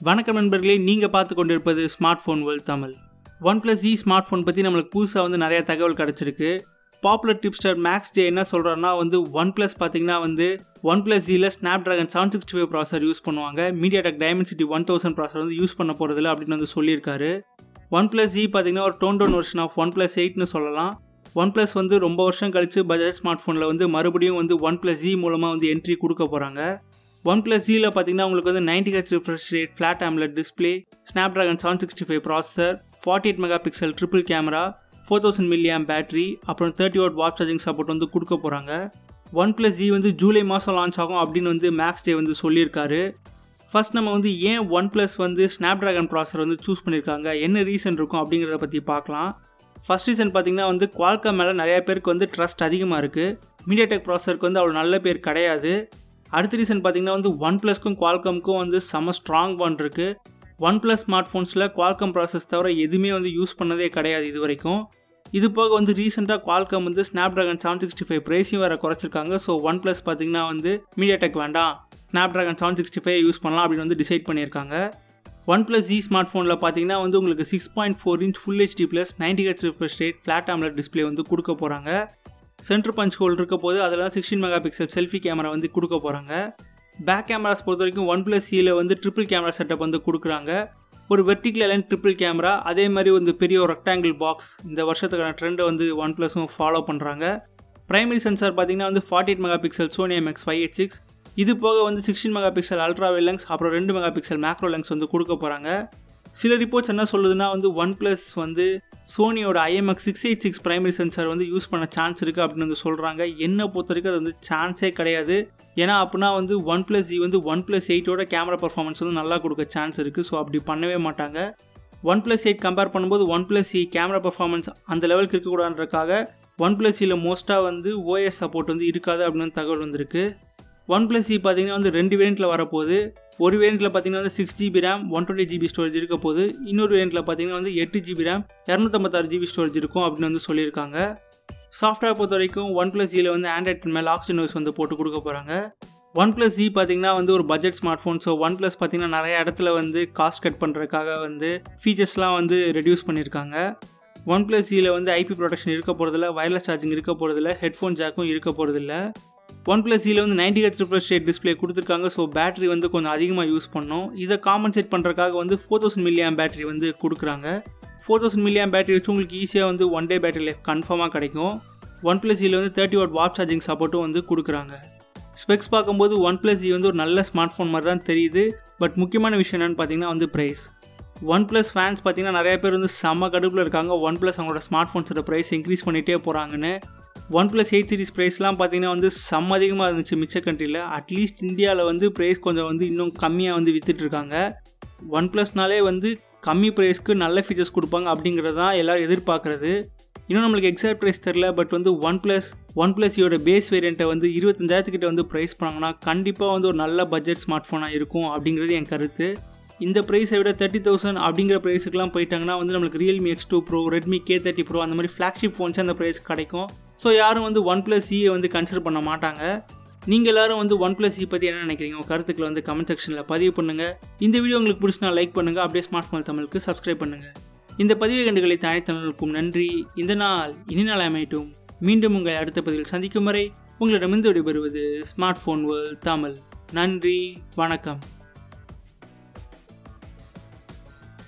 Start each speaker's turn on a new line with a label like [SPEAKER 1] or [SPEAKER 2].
[SPEAKER 1] வணக்கம் நண்பர்களே நீங்கள் பார்த்து கொண்டிருப்பது smartphone world Tamil OnePlus E smartphone பற்றி நம்மளுக்கு புதுசாக வந்து நிறைய தகவல் கிடச்சிருக்கு பாப்புலர் டிப்ஸ்டர் மேக்ஸ் ஜே என்ன சொல்கிறாருன்னா வந்து ஒன் ப்ளஸ் பார்த்தீங்கன்னா வந்து ஒன் ப்ளஸ் ஜியில் Snapdragon seven sixty five processor use பண்ணுவாங்க MediaTek Dimensity one thousand processor வந்து யூஸ் பண்ண போகிறதில்ல அப்படின்னு வந்து சொல்லியிருக்காரு ஒன் ப்ளஸ் ஜி பார்த்தீங்கன்னா ஒரு tone down version of OnePlus எயிட்னு சொல்லலாம் ஒன் ப்ளஸ் வந்து ரொம்ப வருஷம் கழித்து பஜாஜ் ஸ்மார்ட் ஃபோனில் வந்து மறுபடியும் வந்து ஒன் ப்ளஸ் ஜி மூலமாக வந்து என்ட்ரி கொடுக்க போகிறாங்க ஒன் ப்ளஸ் ஜியில் பார்த்தீங்கன்னா உங்களுக்கு வந்து ninety H refresh rate flat AMOLED display Snapdragon seven sixty five processor forty eight mega pixel triple camera four thousand milliamp battery அப்புறம் thirty watt watt charging support வந்து கொடுக்க போகிறாங்க one plus G வந்து ஜூலை மாதம் launch ஆகும் அப்படின்னு வந்து maths டே வந்து சொல்லியிருக்காரு ஃபர்ஸ்ட் நம்ம வந்து ஏன் ஒன் ப்ளஸ் வந்து ஸ்னாப் ட்ராகன் ப்ராசர் வந்து சூஸ் பண்ணியிருக்காங்க என்ன ரீசன் இருக்கும் அப்படிங்கிறத பற்றி பார்க்கலாம் ஃபர்ஸ்ட் ரீசன் பார்த்தீங்கன்னா வந்து குவால்காம் மேலே நிறைய பேருக்கு வந்து ட்ரஸ்ட் அதிகமாக இருக்குது மீடியா டெக் ப்ராசருக்கு வந்து அவ்வளோ நல்ல பேர் கிடையாது அடுத்த ரீசன் பார்த்தீங்கன்னா வந்து ஒன் ப்ளஸ்க்கும் குவால்காம்க்கும் வந்து செம ஸ்ட்ராங் பாண்ட் இருக்குது ஒன் ப்ளஸ் ஸ்மார்ட் ஃபோன்ஸில் குவால்காம் ப்ராசஸ் தவிர எதுவுமே வந்து யூஸ் பண்ணதே கிடையாது இது வரைக்கும் இது போக வந்து ரீசெண்டாக குவால்காம் வந்து Snapdragon seven sixty five ப்ரைஸையும் வேறு குறைச்சிருக்காங்க ஸோ ஒன் ப்ளஸ் பார்த்தீங்கன்னா வந்து மீடியா டெக் வேண்டாம் Snapdragon seven sixty five use பண்ணலாம் அப்படின்னு வந்து டிசைட் பண்ணியிருக்காங்க ஒன் ப்ளஸ் ஜி ஸ்மார்ட் ஃபோனில் பார்த்தீங்கன்னா வந்து உங்களுக்கு six point four inch full HD plus ninety H refresh rate flat AMOLED display வந்து கொடுக்க போகிறாங்க சென்டர் பஞ்ச் ஹோல் இருக்க போது அதில் தான் sixteen mega pixel selfie camera வந்து கொடுக்க போகிறாங்க பேக் கேமராஸ் பொறுத்த வரைக்கும் ஒன் ப்ளஸ் சியில் வந்து ட்ரிபிள் கேமரா செட்டப் வந்து கொடுக்குறாங்க ஒரு வெர்டிகல் அலைன் ட்ரிபிள் கேமரா அதே மாதிரி வந்து பெரிய ஒரு ரெக்டாங்கிள் பாக்ஸ் இந்த வருஷத்துக்கான ட்ரெண்டை வந்து ஒன் ப்ளஸும் ஃபாலோ பண்ணுறாங்க பிரைமரி சென்சார் பார்த்தீங்கன்னா வந்து forty eight mega pixel Sony MX five eight six இது போக வந்து sixteen mega pixel ultra lens அப்புறம் ரெண்டு மெகா பிக்சல் மேக்ரோ லென்ஸ் வந்து கொடுக்க போகிறாங்க சில ரிப்போர்ட்ஸ் என்ன சொல்லுதுன்னா வந்து ஒன் ப்ளஸ் வந்து சோனியோட IMX six eight six primary sensor வந்து யூஸ் பண்ண சான்ஸ் இருக்குது அப்படின்னு வந்து சொல்கிறாங்க என்னை பொறுத்த வரைக்கும் அது வந்து சான்ஸே கிடையாது ஏன்னா அப்படின்னா வந்து ஒன் ப்ளஸ் இ வந்து ஒன் ப்ளஸ் எயிட்டோட கேமரா பர்ஃபார்மன்ஸ் வந்து நல்லா கொடுக்க சான்ஸ் இருக்குது ஸோ அப்படி பண்ணவே மாட்டாங்க ஒன் ப்ளஸ் எயிட் கம்பேர் பண்ணும்போது OnePlus E camera performance அந்த லெவலுக்கு இருக்கக்கூடாதுன்றக்காக ஒன் ப்ளஸ் இயில் மோஸ்ட்டாக வந்து ஓஎஸ் சப்போர்ட் வந்து இருக்காது அப்படின்னு தகவல் வந்திருக்கு ஒன் ப்ளஸ் இ பார்த்தீங்கன்னா வந்து ரெண்டு வேரியண்ட்டில் வரப்போகுது ஒரு வேரியண்ட்டில் பார்த்தீங்கன்னா வந்து six GB RAM one twenty GB storage இருக்க போது இன்னொரு வேரியண்ட்டில் பார்த்தீங்கன்னா வந்து எட்டு ஜிபி ரேம் இரநூத்தம்பத்தாறு ஜிபி ஸ்டோரேஜ் இருக்கும் அப்படின்னு வந்து சொல்லியிருக்காங்க சாஃப்ட்வேர் பொறுத்த வரைக்கும் ஒன் ப்ளஸ் இயில் வந்து ஆண்ட்ராய்ட் மேலே ஆக்சிஜன் நோய்ஸ் வந்து போட்டு கொடுக்க போகிறாங்க ஒன் ப்ளஸ் இ பார்த்தீங்கன்னா வந்து ஒரு budget smartphone so OnePlus பார்த்தீங்கன்னா நிறைய இடத்துல வந்து காஸ்ட் கட் பண்ணுறதுக்காக வந்து ஃபீச்சர்ஸ்லாம் வந்து ரெடியூஸ் பண்ணியிருக்காங்க ஒன் ப்ளஸ் இயில் வந்து ஐபி ப்ரொடெக்ஷன் இருக்க போகிறதில்ல வயர்லெஸ் சார்ஜிங் இருக்க போகிறதில்ல ஹெட்ஃபோன் ஜாக்கும் இருக்க போகிறதில்ல ஒன் ப்ளஸ் இயில் வந்து ninety H refresh rate display கொடுத்துருக்காங்க ஸோ பேட்டரி வந்து கொஞ்சம் அதிகமாக யூஸ் பண்ணோம் இதை காம்பன்சேட் பண்ணுறதுக்காக வந்து ஃபோர் தௌசண்ட் மில்லியம் பேட்டரி வந்து கொடுக்குறாங்க ஃபோர் தௌசண்ட் மில்லியம் பேட்டரி வச்சு உங்களுக்கு ஈஸியாக வந்து ஒன் டே பேட்டரி லைஃப் கன்ஃபார்மாக கிடைக்கும் ஒன் ப்ளஸ் இயில் வந்து தேர்ட்டி வாட் வாட் சார்ஜிங் சப்போர்ட்டும் வந்து கொடுக்குறாங்க ஸ்பெக்ஸ் பார்க்கும்போது ஒன் ப்ளஸ் இ வந்து ஒரு நல்ல ஸ்மார்ட் ஃபோன் மாதிரி தான் தெரியுது பட் முக்கியமான விஷயம் என்னென்னு பார்த்தீங்கன்னா வந்து ப்ரைஸ் ஒன் ப்ளஸ் ஃபேன்ஸ் பார்த்தீங்கன்னா நிறைய பேர் வந்து செம்ம கடுப்பில் இருக்காங்க ஒன் ப்ளஸ் அவங்களோட ஸ்மார்ட் ஃபோன்ஸோட ப்ரைஸ் இன்க்ரீஸ் பண்ணிகிட்டே போகிறாங்கன்னு ஒன் ப்ளஸ் எயிட் சீரிஸ் ப்ரைஸ்லாம் பார்த்தீங்கன்னா வந்து செம்ம அதிகமாக இருந்துச்சு மிச்ச கண்ட்ரியில் அட்லீஸ்ட் இந்தியாவில் வந்து ப்ரைஸ் கொஞ்சம் வந்து இன்னும் கம்மியாக வந்து விற்றுட்ருக்காங்க ஒன் ப்ளஸ்னாலே வந்து கம்மி ப்ரைஸ்க்கு நல்ல ஃபீச்சர்ஸ் கொடுப்பாங்க அப்படிங்கிறது தான் எல்லோரும் எதிர்பார்க்குறது இன்னும் நம்மளுக்கு எக்ஸாக்ட் ப்ரைஸ் தெரில பட் வந்து ஒன் ப்ளஸ் ஒன் ப்ளஸ்யோட பேஸ் வேரியண்ட்டை வந்து இருபத்தஞ்சாயிரத்துக்கிட்ட வந்து ப்ரைஸ் பண்ணாங்கன்னா கண்டிப்பாக வந்து ஒரு நல்ல பட்ஜெட் ஸ்மார்ட் ஃபோனாக இருக்கும் அப்படிங்கிறது என் கருத்து இந்த ப்ரைஸை விட தேர்ட்டி தௌசண்ட் அப்படிங்கிற ப்ரைஸுக்குலாம் போயிட்டாங்கன்னா வந்து நம்மளுக்கு Realme X two pro Redmi K thirty pro அந்த மாதிரி ஃப்ளாக்ஷிப் ஃபோன்ஸ் அந்த ப்ரைஸ் கிடைக்கும் ஸோ யாரும் வந்து ஒன் ப்ளஸ் இயை வந்து கன்சிடர் பண்ண மாட்டாங்க நீங்கள் எல்லாரும் வந்து ஒன் ப்ளஸ் இ பற்றி என்ன நினைக்கிறீங்க உங்கள் கருத்துக்களை வந்து கமெண்ட் செக்ஷனில் பதிவு பண்ணுங்கள் இந்த வீடியோ உங்களுக்கு பிடிச்சினா லைக் பண்ணுங்கள் அப்படியே ஸ்மார்ட் ஃபோன் தமிழுக்கு சப்ஸ்கிரைப் பண்ணுங்கள் இந்த பதிவு கண்டுகளை தனித்தனருக்கும் நன்றி இந்த நாள் இனி நாள் அமையட்டும் மீண்டும் உங்களை அடுத்த பதிவில் சந்திக்கும் வரை உங்களிடமிருந்து விடைபெறுவது ஸ்மார்ட் ஃபோன் வேர்ல்ட் தமிழ் நன்றி வணக்கம்